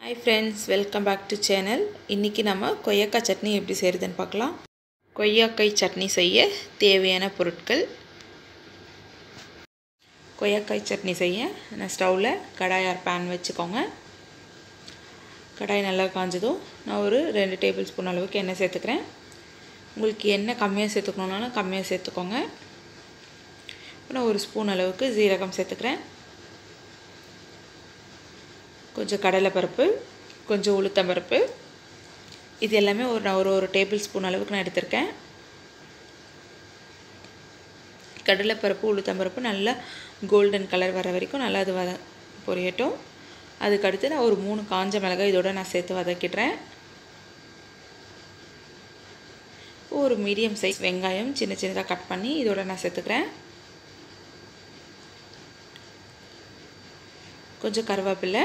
hi friends welcome back to channel இன்றைக்கி நம்ம கொய்யாக்காய் சட்னி எப்படி செய்கிறதுன்னு பார்க்கலாம் கொய்யாக்காய் சட்னி செய்ய தேவையான பொருட்கள் கொய்யாக்காய் சட்னி செய்ய நான் ஸ்டவ்வில் கடாயார் பேன் வச்சுக்கோங்க கடாய் நல்லா காஞ்சதும் நான் ஒரு ரெண்டு டேபிள் ஸ்பூன் அளவுக்கு எண்ணெய் சேர்த்துக்கிறேன் உங்களுக்கு எண்ணெய் கம்மியாக சேர்த்துக்கணுன்னாலும் கம்மியாக சேர்த்துக்கோங்க நான் ஒரு ஸ்பூன் அளவுக்கு ஜீரகம் சேர்த்துக்கிறேன் கொஞ்சம் கடலைப்பருப்பு கொஞ்சம் உளுத்தம்பருப்பு இது எல்லாமே ஒரு நான் ஒரு ஒரு டேபிள் ஸ்பூன் அளவுக்கு நான் எடுத்திருக்கேன் கடலைப்பருப்பு உளுத்தம்பருப்பு நல்லா கோல்டன் கலர் வர வரைக்கும் நல்லா அது வத பொரியட்டும் அதுக்கடுத்து நான் ஒரு மூணு காஞ்ச மிளகாய் இதோட நான் சேர்த்து வதக்கிடுறேன் ஒரு மீடியம் சைஸ் வெங்காயம் சின்ன சின்னதாக கட் பண்ணி இதோட நான் சேர்த்துக்கிறேன் கொஞ்சம் கருவேப்பிலை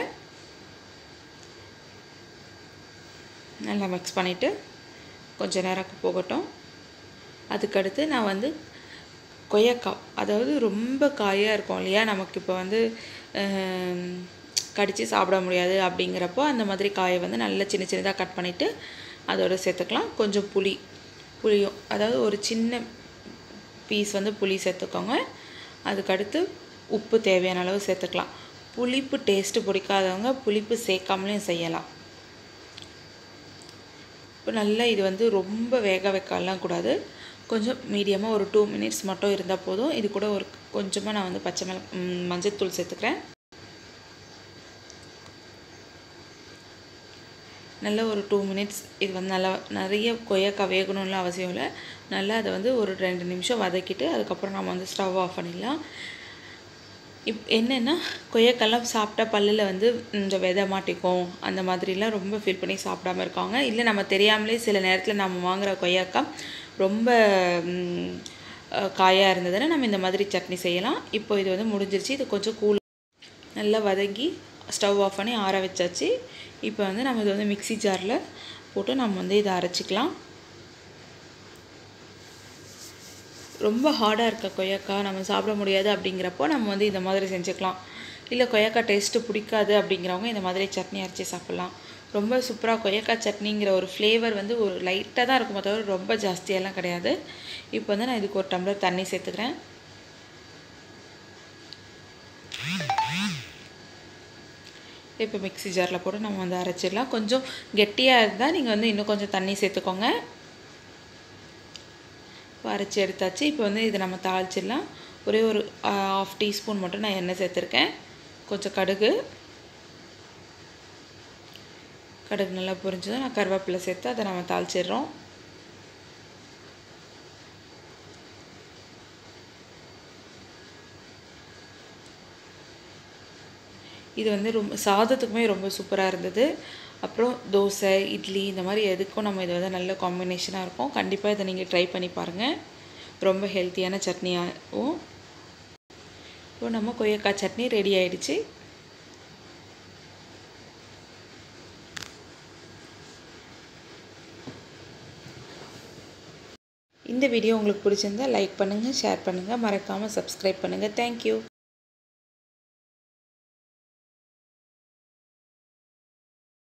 நல்லா மிக்ஸ் பண்ணிவிட்டு கொஞ்சம் நேரம் போகட்டும் அதுக்கடுத்து நான் வந்து கொய்யாக்காய் அதாவது ரொம்ப காயாக இருக்கும் இல்லையா நமக்கு இப்போ வந்து கடித்து சாப்பிட முடியாது அப்படிங்கிறப்போ அந்த மாதிரி காயை வந்து நல்லா சின்ன சின்னதாக கட் பண்ணிவிட்டு அதோட சேர்த்துக்கலாம் கொஞ்சம் புளி புளியும் அதாவது ஒரு சின்ன பீஸ் வந்து புளி சேர்த்துக்கோங்க அதுக்கடுத்து உப்பு தேவையான அளவு சேர்த்துக்கலாம் புளிப்பு டேஸ்ட்டு பிடிக்காதவங்க புளிப்பு சேர்க்காமலையும் செய்யலாம் இப்போ நல்லா இது வந்து ரொம்ப வேக வைக்கலாம் கூடாது கொஞ்சம் மீடியமாக ஒரு டூ மினிட்ஸ் மட்டும் இருந்தால் போதும் இது கூட ஒரு கொஞ்சமாக நான் வந்து பச்சை மிள மஞ்சத்தூள் சேர்த்துக்கிறேன் நல்லா ஒரு டூ மினிட்ஸ் இது வந்து நல்லா நிறைய கொய்யாக்காய் வேகணும்னு அவசியம் இல்லை நல்லா அதை வந்து ஒரு ரெண்டு நிமிஷம் வதக்கிட்டு அதுக்கப்புறம் நம்ம வந்து ஸ்டவ் ஆஃப் பண்ணிடலாம் இப் என்னென்னா கொய்யாக்கெல்லாம் சாப்பிட்டா பல்லில் வந்து இந்த விதை மாட்டிக்கும் அந்த மாதிரிலாம் ரொம்ப ஃபீல் பண்ணி சாப்பிடாம இருக்காங்க இல்லை நம்ம தெரியாமலே சில நேரத்தில் நம்ம வாங்குகிற கொய்யாக்காய் ரொம்ப காயாக இருந்ததுன்னா நம்ம இந்த மாதிரி சட்னி செய்யலாம் இப்போ இது வந்து முடிஞ்சிருச்சு இது கொஞ்சம் கூல் நல்லா வதங்கி ஸ்டவ் ஆஃப் பண்ணி ஆற வச்சாச்சு இப்போ வந்து நம்ம இது வந்து மிக்சி ஜாரில் போட்டு நம்ம வந்து இதை அரைச்சிக்கலாம் ரொம்ப ஹார்டாக இருக்க கொய்யாக்காய் நம்ம சாப்பிட முடியாது அப்படிங்கிறப்போ நம்ம வந்து இந்த மாதிரி செஞ்சுக்கலாம் இல்லை கொய்யாக்காய் டேஸ்ட்டு பிடிக்காது அப்படிங்கிறவங்க இந்த மாதிரி சட்னி அரைச்சி சாப்பிட்லாம் ரொம்ப சூப்பராக கொய்யாக்காய் சட்னிங்கிற ஒரு ஃப்ளேவர் வந்து ஒரு லைட்டாக தான் இருக்கும் தவிர ரொம்ப ஜாஸ்தியெல்லாம் கிடையாது இப்போ வந்து நான் இதுக்கு ஒரு டம்ளர் தண்ணி சேர்த்துக்கிறேன் இப்போ மிக்ஸி ஜாரில் போட்டு நம்ம வந்து அரைச்சிடலாம் கொஞ்சம் கெட்டியாக இருந்தால் நீங்கள் வந்து இன்னும் கொஞ்சம் தண்ணி சேர்த்துக்கோங்க அரைச்சி எடுத்தாச்சு இப்போ வந்து இதை நம்ம தாளிச்சிடலாம் ஒரே ஒரு ஆஃப் டீஸ்பூன் மட்டும் நான் எண்ணெய் சேர்த்துருக்கேன் கொஞ்சம் கடுகு கடுகு நல்லா பொரிஞ்சதும் நான் கருவேப்பிலை சேர்த்து அதை நம்ம தாளிச்சிடுறோம் இது வந்து ரொம்ப சாதத்துக்குமே ரொம்ப சூப்பராக இருந்தது அப்புறம் தோசை இட்லி இந்த மாதிரி எதுக்கும் நம்ம இது வந்து நல்ல காம்பினேஷனாக இருக்கும் கண்டிப்பாக இதை நீங்கள் ட்ரை பண்ணி பாருங்கள் ரொம்ப ஹெல்த்தியான சட்னியாகவும் இப்போ நம்ம கொய்யாக்காய் சட்னி ரெடி ஆகிடுச்சு இந்த வீடியோ உங்களுக்கு பிடிச்சிருந்தா லைக் பண்ணுங்கள் ஷேர் பண்ணுங்கள் மறக்காமல் சப்ஸ்கிரைப் பண்ணுங்கள் தேங்க்யூ